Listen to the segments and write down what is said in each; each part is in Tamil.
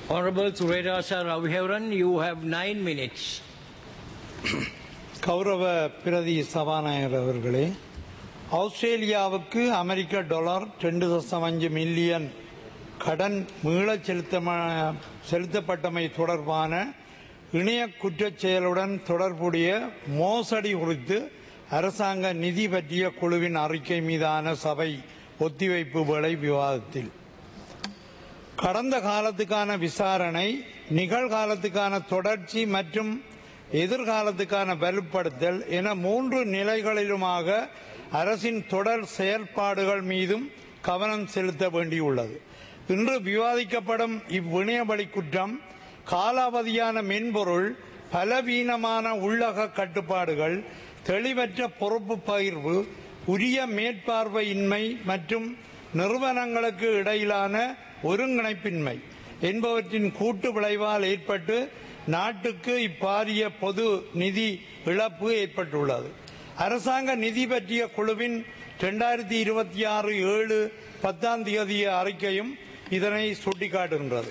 Honorable Suredasa Raviharan, you have nine minutes. கௌரவ பிரதி சபாநாயகர் அவர்களே ஆஸ்திரேலியாவுக்கு அமெரிக்க டாலர் ரெண்டு தசம் அஞ்சு மில்லியன் கடன் மீளச் செலுத்தம- செலுத்தப்பட்டமை தொடர்பான இணைய குற்றச் செயலுடன் தொடர்புடைய மோசடி குறித்து அரசாங்க நிதி பற்றிய குழுவின் அறிக்கை மீதான சபை ஒத்திவைப்பு வேளை விவாதத்தில் கடந்த காலத்துக்கான விசாரணை நிகழ்காலத்துக்கான தொடர்ச்சி மற்றும் எதிர்காலத்துக்கான வலுப்படுத்தல் என மூன்று நிலைகளிலுமாக அரசின் தொடர் செயல்பாடுகள் மீதும் கவனம் செலுத்த வேண்டியுள்ளது இன்று விவாதிக்கப்படும் இவ்விணையவழி குற்றம் காலாவதியான மென்பொருள் பலவீனமான உள்ளக கட்டுப்பாடுகள் தெளிவற்ற பொறுப்பு பகிர்வு உரிய மேற்பார்வையின்மை மற்றும் நிறுவனங்களுக்கு இடையிலான ஒருங்கிணைப்பின்மை என்பவற்றின் கூட்டு விளைவால் ஏற்பட்டு நாட்டுக்கு இப்பாரிய பொது நிதி இழப்பு ஏற்பட்டுள்ளது அரசாங்க நிதி பற்றிய குழுவின் இரண்டாயிரத்தி இருபத்தி ஆறு ஏழு பத்தாம் தேதிய அறிக்கையும் இதனை சுட்டிக்காட்டுகின்றது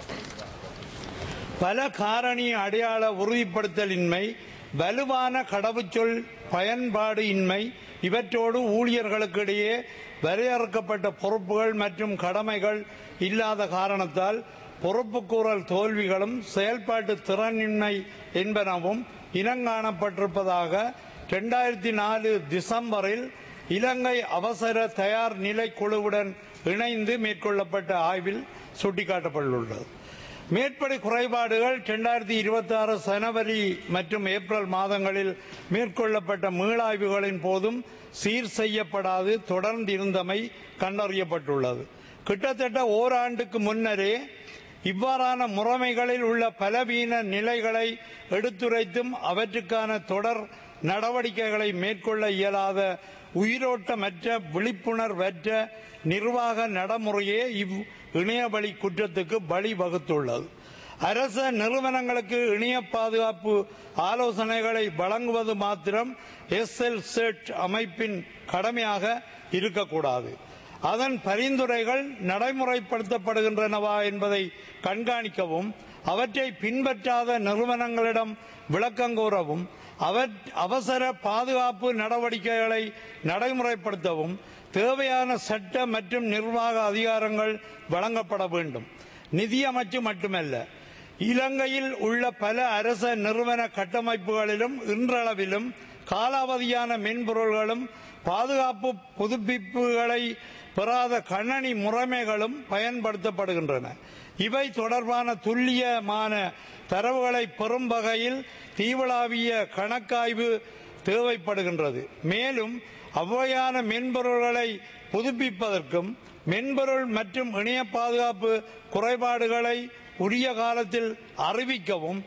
பல காரணி அடையாள உறுதிப்படுத்தலின்மை வலுவான கடவுச்சொல் பயன்பாடு இன்மை இவற்றோடு ஊழியர்களுக்கு இடையே வரையறுக்கப்பட்ட பொறுப்புகள் மற்றும் கடமைகள் இல்லாத காரணத்தால் பொறுப்புக்கூறல் தோல்விகளும் செயல்பாட்டு திறனின்மை என்பனவும் இனங்காணப்பட்டிருப்பதாக இரண்டாயிரத்தி நாலு டிசம்பரில் இலங்கை அவசர தயார் நிலை குழுவுடன் இணைந்து மேற்கொள்ளப்பட்ட ஆய்வில் சுட்டிக்காட்டப்பட்டுள்ளது மேற்படி குறைபாடுகள் இரண்டாயிரத்தி இருபத்தி ஆறு ஜனவரி மற்றும் ஏப்ரல் மாதங்களில் மேற்கொள்ளப்பட்ட மீளாய்வுகளின் போதும் சீர் செய்யப்படாது தொடர்ந்து இருந்தமை கண்டறியப்பட்டுள்ளது கிட்டத்தட்ட ஓராண்டுக்கு முன்னரே இவ்வாறான முறைமைகளில் உள்ள பலவீன நிலைகளை எடுத்துரைத்தும் அவற்றுக்கான தொடர் நடவடிக்கைகளை மேற்கொள்ள இயலாத உயிரோட்டமற்ற விழிப்புணர்வற்ற நிர்வாக நடைமுறையே இவ் இணையவழி குற்றத்துக்கு பலி வகுத்துள்ளது அரச நிறுவனங்களுக்கு இணைய பாதுகாப்பு ஆலோசனைகளை வழங்குவது மாத்திரம் எஸ்எல் செட் அமைப்பின் கடமையாக இருக்கக்கூடாது அதன் பரிந்துரைகள் நடைமுறைப்படுத்தப்படுகின்றனவா என்பதை கண்காணிக்கவும் அவற்றை பின்பற்றாத நிறுவனங்களிடம் விளக்கம் கோரவும் அவர் அவசர பாதுகாப்பு நடவடிக்கைகளை நடைமுறைப்படுத்தவும் தேவையான சட்ட மற்றும் நிர்வாக அதிகாரங்கள் வழங்கப்பட வேண்டும் நிதியமைச்சு மட்டுமல்ல இலங்கையில் உள்ள பல அரச நிறுவன கட்டமைப்புகளிலும் இன்றளவிலும் காலாவதியான மென்பொருள்களும் பாதுகாப்பு புதுப்பிப்புகளை பெறாத கண்ணணி முறைமைகளும் பயன்படுத்தப்படுகின்றன இவை தொடர்பான துல்லியமான தரவுகளை பெறும் வகையில் தீவளாவிய கணக்காய்வு தேவைப்படுகின்றது மேலும் அவ்வையான மென்பொருள்களை புதுப்பிப்பதற்கும் மென்பொருள் மற்றும் இணைய பாதுகாப்பு குறைபாடுகளை உரிய காலத்தில் அறிவிக்கவும்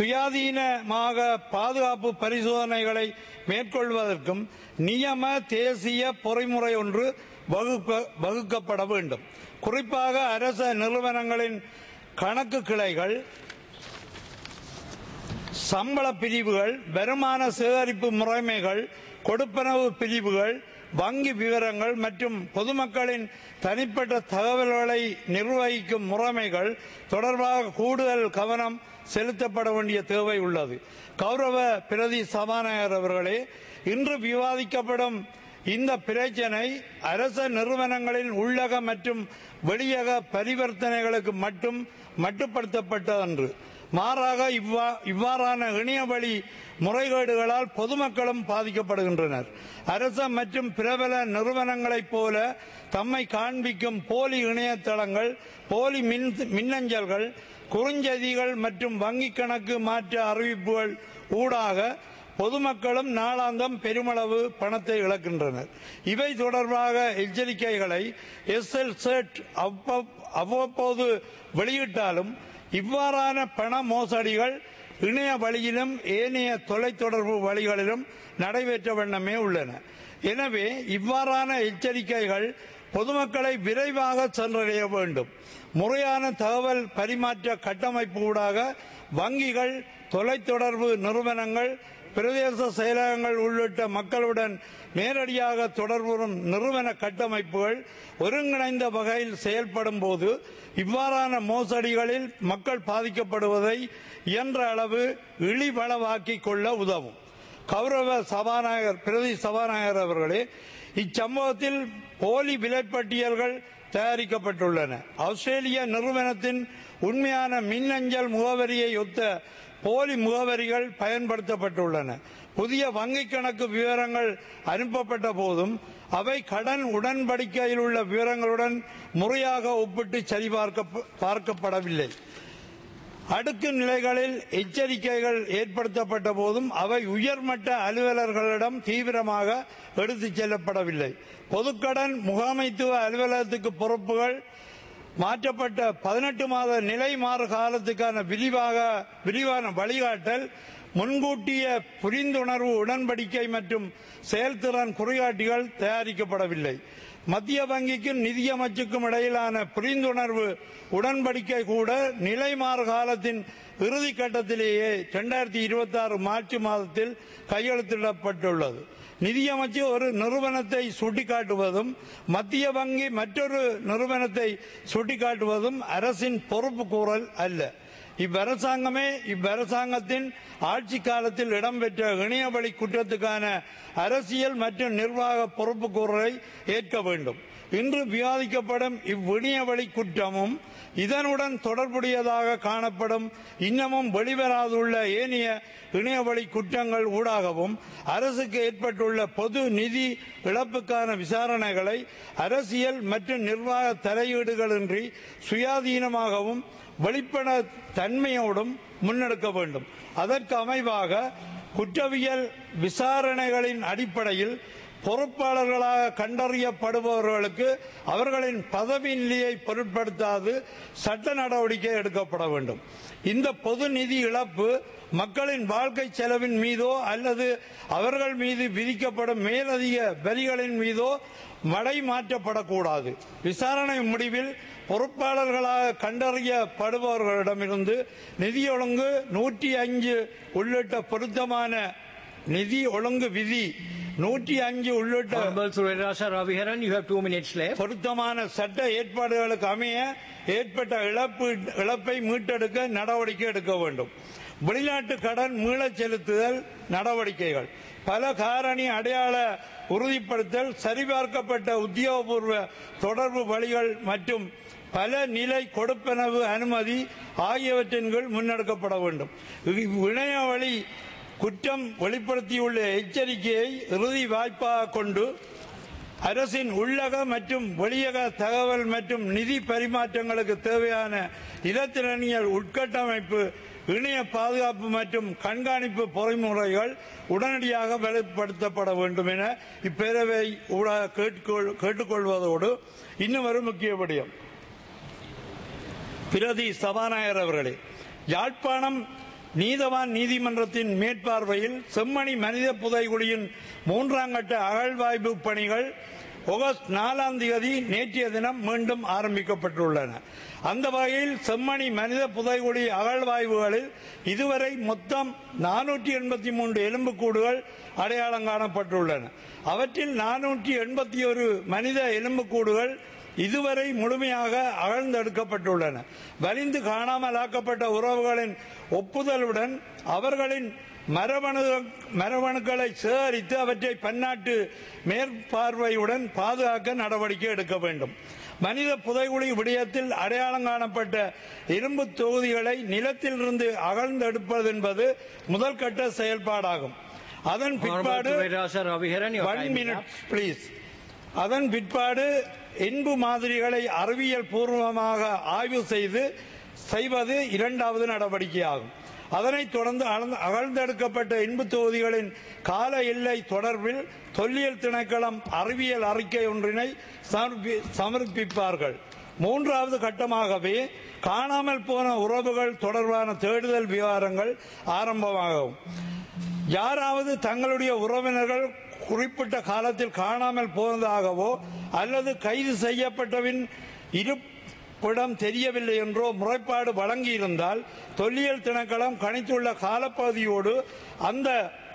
சுயாதீனமாக பாதுகாப்பு பரிசோதனைகளை மேற்கொள்வதற்கும் நியம தேசிய பொறிமுறை ஒன்று வகுக்க- வகுக்கப்பட வேண்டும் குறிப்பாக அரச நிறுவனங்களின் கணக்கு கிளைகள் சம்பள பிரிவுகள் வருமான சேகரிப்பு முறைமைகள் கொடுப்பனவு பிரிவுகள் வங்கி விவரங்கள் மற்றும் பொதுமக்களின் தனிப்பட்ட தகவல்களை நிர்வகிக்கும் முறைமைகள் தொடர்பாக கூடுதல் கவனம் செலுத்தப்பட வேண்டிய தேவை உள்ளது கௌரவ பிரதி சபாநாயகர் அவர்களே இன்று விவாதிக்கப்படும் இந்த பிரச்சனை அரச நிறுவனங்களின் உள்ளக மற்றும் வெளியக பரிவர்த்தனைகளுக்கு மட்டும் மட்டுப்படுத்தப்பட்டதன்று மாறாக இவ்வா இவ்வாறான இணையவழி முறைகேடுகளால் பொதுமக்களும் பாதிக்கப்படுகின்றனர் அரச மற்றும் பிரபல நிறுவனங்களைப் போல தம்மை காண்பிக்கும் போலி இணையதளங்கள் போலி மின் மின்னஞ்சல்கள் குறுஞ்செய்திகள் மற்றும் வங்கிக் கணக்கு மாற்ற அறிவிப்புகள் ஊடாக பொதுமக்களும் நாளாந்தம் பெருமளவு பணத்தை இழக்கின்றனர் இவை தொடர்பாக எச்சரிக்கைகளை எஸ் எல் செட் அவ்வப்போது வெளியிட்டாலும் இவ்வாறான பண மோசடிகள் இணைய வழியிலும் ஏனைய தொலைத்தொடர்பு வழிகளிலும் நடைபெற்ற வண்ணமே உள்ளன எனவே இவ்வாறான எச்சரிக்கைகள் பொதுமக்களை விரைவாக சென்றடைய வேண்டும் முறையான தகவல் பரிமாற்ற கட்டமைப்பு ஊடாக வங்கிகள் தொலைத்தொடர்பு நிறுவனங்கள் பிரதேச செயலகங்கள் உள்ளிட்ட மக்களுடன் நேரடியாக தொடர்புறும் நிறுவன கட்டமைப்புகள் ஒருங்கிணைந்த வகையில் செயல்படும் போது இவ்வாறான மோசடிகளில் மக்கள் பாதிக்கப்படுவதை இயன்ற அளவு இழிவளவாக்கிக் கொள்ள உதவும் கௌரவ சபாநாயகர் பிரதி சபாநாயகர் அவர்களே இச்சம்பவத்தில் போலி விலைப்பட்டியல்கள் தயாரிக்கப்பட்டுள்ளன ஆஸ்திரேலிய நிறுவனத்தின் உண்மையான மின்னஞ்சல் முகவரியை ஒத்த போலி முகவரிகள் பயன்படுத்தப்பட்டுள்ளன புதிய வங்கிக் கணக்கு விவரங்கள் அனுப்பப்பட்ட போதும் அவை கடன் உடன்படிக்கையில் உள்ள விவரங்களுடன் முறையாக ஒப்பிட்டு சரிபார்க்க பார்க்கப்படவில்லை அடுக்கு நிலைகளில் எச்சரிக்கைகள் ஏற்படுத்தப்பட்ட போதும் அவை உயர்மட்ட அலுவலர்களிடம் தீவிரமாக எடுத்துச் செல்லப்படவில்லை பொதுக்கடன் முகாமைத்துவ அலுவலகத்துக்கு பொறுப்புகள் மாற்றப்பட்ட பதினெட்டு மாத நிலை மாறு காலத்துக்கான விரிவாக விரிவான வழிகாட்டல் முன்கூட்டிய புரிந்துணர்வு உடன்படிக்கை மற்றும் செயல்திறன் குறிகாட்டிகள் தயாரிக்கப்படவில்லை மத்திய வங்கிக்கும் நிதியமைச்சுக்கும் இடையிலான புரிந்துணர்வு உடன்படிக்கை கூட நிலை மாறு காலத்தின் இறுதி கட்டத்திலேயே இரண்டாயிரத்தி இருபத்தி ஆறு மார்ச் மாதத்தில் கையெழுத்திடப்பட்டுள்ளது நிதியமைச்சு ஒரு நிறுவனத்தை சுட்டிக்காட்டுவதும் மத்திய வங்கி மற்றொரு நிறுவனத்தை சுட்டிக்காட்டுவதும் அரசின் பொறுப்பு கூறல் அல்ல இவ்வரசாங்கமே இவ்வரசாங்கத்தின் ஆட்சி காலத்தில் இடம்பெற்ற இணையவழி குற்றத்துக்கான அரசியல் மற்றும் நிர்வாக பொறுப்பு கூறலை ஏற்க வேண்டும் இன்று விவாதிக்கப்படும் இவ்விணையவழி குற்றமும் இதனுடன் தொடர்புடையதாக காணப்படும் இன்னமும் வெளிவராதுள்ள ஏனைய இணையவழி குற்றங்கள் ஊடாகவும் அரசுக்கு ஏற்பட்டுள்ள பொது நிதி இழப்புக்கான விசாரணைகளை அரசியல் மற்றும் நிர்வாக தலையீடுகளின்றி சுயாதீனமாகவும் வெளிப்பட தன்மையோடும் முன்னெடுக்க வேண்டும் அதற்கு அமைவாக குற்றவியல் விசாரணைகளின் அடிப்படையில் பொறுப்பாளர்களாக கண்டறியப்படுபவர்களுக்கு அவர்களின் பதவி நிலையை பொருட்படுத்தாது சட்ட நடவடிக்கை எடுக்கப்பட வேண்டும் இந்த பொது நிதி இழப்பு மக்களின் வாழ்க்கை செலவின் மீதோ அல்லது அவர்கள் மீது விதிக்கப்படும் மேலதிக வரிகளின் மீதோ மடை மாற்றப்படக்கூடாது விசாரணை முடிவில் பொறுப்பாளர்களாக கண்டறியப்படுபவர்களிடமிருந்து நிதி ஒழுங்கு நூற்றி அஞ்சு உள்ளிட்ட பொருத்தமான நிதி ஒழுங்கு விதி நூற்றி அஞ்சு உள்ளிட்ட Honorable Surendra Raviharan, you have two minutes left. பொருத்தமான சட்ட ஏற்பாடுகளுக்கு அமைய ஏற்பட்ட இழப்பு இழப்பை மீட்டெடுக்க நடவடிக்கை எடுக்க வேண்டும் வெளிநாட்டு கடன் மீளச் செலுத்துதல் நடவடிக்கைகள் பல காரணி அடையாள உறுதிப்படுத்தல் சரிபார்க்கப்பட்ட உத்தியோகபூர்வ தொடர்பு வழிகள் மற்றும் பல நிலை கொடுப்பனவு அனுமதி ஆகியவற்றின் கீழ் முன்னெடுக்கப்பட வேண்டும் இணைய வழி குற்றம் வெளிப்படுத்தியுள்ள எச்சரிக்கையை இறுதி வாய்ப்பாக கொண்டு அரசின் உள்ளக மற்றும் வெளியக தகவல் மற்றும் நிதி பரிமாற்றங்களுக்கு தேவையான இலத்திரனியல் உட்கட்டமைப்பு இணைய பாதுகாப்பு மற்றும் கண்காணிப்பு பொறிமுறைகள் உடனடியாக வெளிப்படுத்தப்பட வேண்டும் என இப்பேரவை ஊடாக கேட்டுக்கொள்- கேட்டுக்கொள்வதோடு இன்னும் ஒரு முக்கிய விடயம் பிரதி சபாநாயகர் அவர்களே யாழ்ப்பாணம் நீதவான் நீதிமன்றத்தின் மேற்பார்வையில் செம்மணி மனித புதைகுழியின் மூன்றாம் கட்ட அகழ்வாய்வு பணிகள் ஆகஸ்ட் நாலாம் தேதி நேற்றைய தினம் மீண்டும் ஆரம்பிக்கப்பட்டுள்ளன அந்த வகையில் செம்மணி மனித புதைகுழி அகழ்வாய்வுகளில் இதுவரை மொத்தம் நானூற்றி எண்பத்தி மூன்று எலும்புக்கூடுகள் அடையாளம் காணப்பட்டுள்ளன அவற்றில் நானூற்றி எண்பத்தி ஒரு மனித எலும்புக்கூடுகள் இதுவரை முழுமையாக அகழ்ந்தெடுக்கப்பட்டுள்ளன வலிந்து காணாமலாக்கப்பட்ட உறவுகளின் ஒப்புதலுடன் அவர்களின் மரபணு மரபணுக்களை சேகரித்து அவற்றை பன்னாட்டு மேற்பார்வையுடன் பாதுகாக்க நடவடிக்கை எடுக்க வேண்டும் மனித புதைகுழி விடயத்தில் அடையாளம் காணப்பட்ட இரும்பு தொகுதிகளை நிலத்திலிருந்து அகழ்ந்தெடுப்பது என்பது முதல் கட்ட செயல்பாடாகும் அதன் Honorable பிற்பாடு Surendra Raviharan, your one time is minute up. Please அதன் பிற்பாடு என்பு மாதிரிகளை அறிவியல் பூர்வமாக ஆய்வு செய்து செய்வது இரண்டாவது நடவடிக்கையாகும் அதனைத் தொடர்ந்து அளந்து- அகழ்ந்தெடுக்கப்பட்ட இன்பு தொகுதிகளின் கால எல்லை தொடர்பில் தொல்லியல் திணைக்களம் அறிவியல் அறிக்கை ஒன்றினை சமர்ப்பி- சமர்ப்பிப்பார்கள் மூன்றாவது கட்டமாகவே காணாமல் போன உறவுகள் தொடர்பான தேடுதல் விவகாரங்கள் ஆரம்பமாகும் யாராவது தங்களுடைய உறவினர்கள் குறிப்பிட்ட காலத்தில் காணாமல் போனதாகவோ அல்லது கைது செய்யப்பட்டவின் இருப்பிடம் தெரியவில்லை என்றோ முறைப்பாடு வழங்கியிருந்தால் தொல்லியல் திணைக்களம் கணித்துள்ள காலப்பகுதியோடு அந்த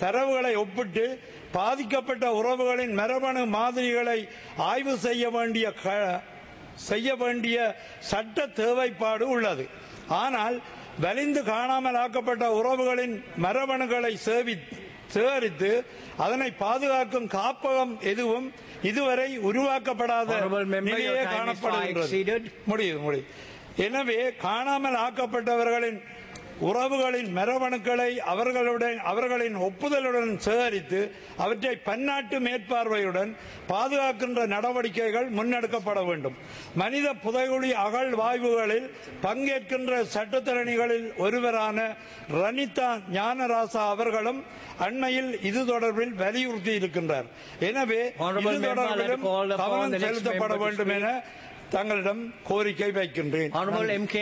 தரவுகளை ஒப்பிட்டு பாதிக்கப்பட்ட உறவுகளின் மரபணு மாதிரிகளை ஆய்வு செய்ய வேண்டிய க- செய்ய வேண்டிய சட்ட தேவைப்பாடு உள்ளது ஆனால் வலிந்து காணாமல் ஆக்கப்பட்ட உறவுகளின் மரபணுகளை சேவி சேகரித்து அதனை பாதுகாக்கும் காப்பகம் எதுவும் இதுவரை உருவாக்கப்படாத Honourable member, நிலையே your time is far காணப்படுகின்றது exceeded. முடியுது முடியுது எனவே காணாமல் ஆக்கப்பட்டவர்களின் உறவுகளின் மரபணுக்களை அவர்களுடன் அவர்களின் ஒப்புதலுடன் சேகரித்து அவற்றை பன்னாட்டு மேற்பார்வையுடன் பாதுகாக்கின்ற நடவடிக்கைகள் முன்னெடுக்கப்பட வேண்டும் மனித புதைகுழி அகழ் வாய்வுகளில் பங்கேற்கின்ற சட்டத்தரணிகளில் ஒருவரான ரனிதா ஞானராசா அவர்களும் அண்மையில் இது தொடர்பில் வலியுறுத்தி இருக்கின்றார் எனவே Honourable இது member, let தொடர்பிலும் call upon the கவனம் next செலுத்தப்பட member to வேண்டும் என தங்களிடம் கோரிக்கை வைக்கின்றேன் Honorable நன்றி. M.K.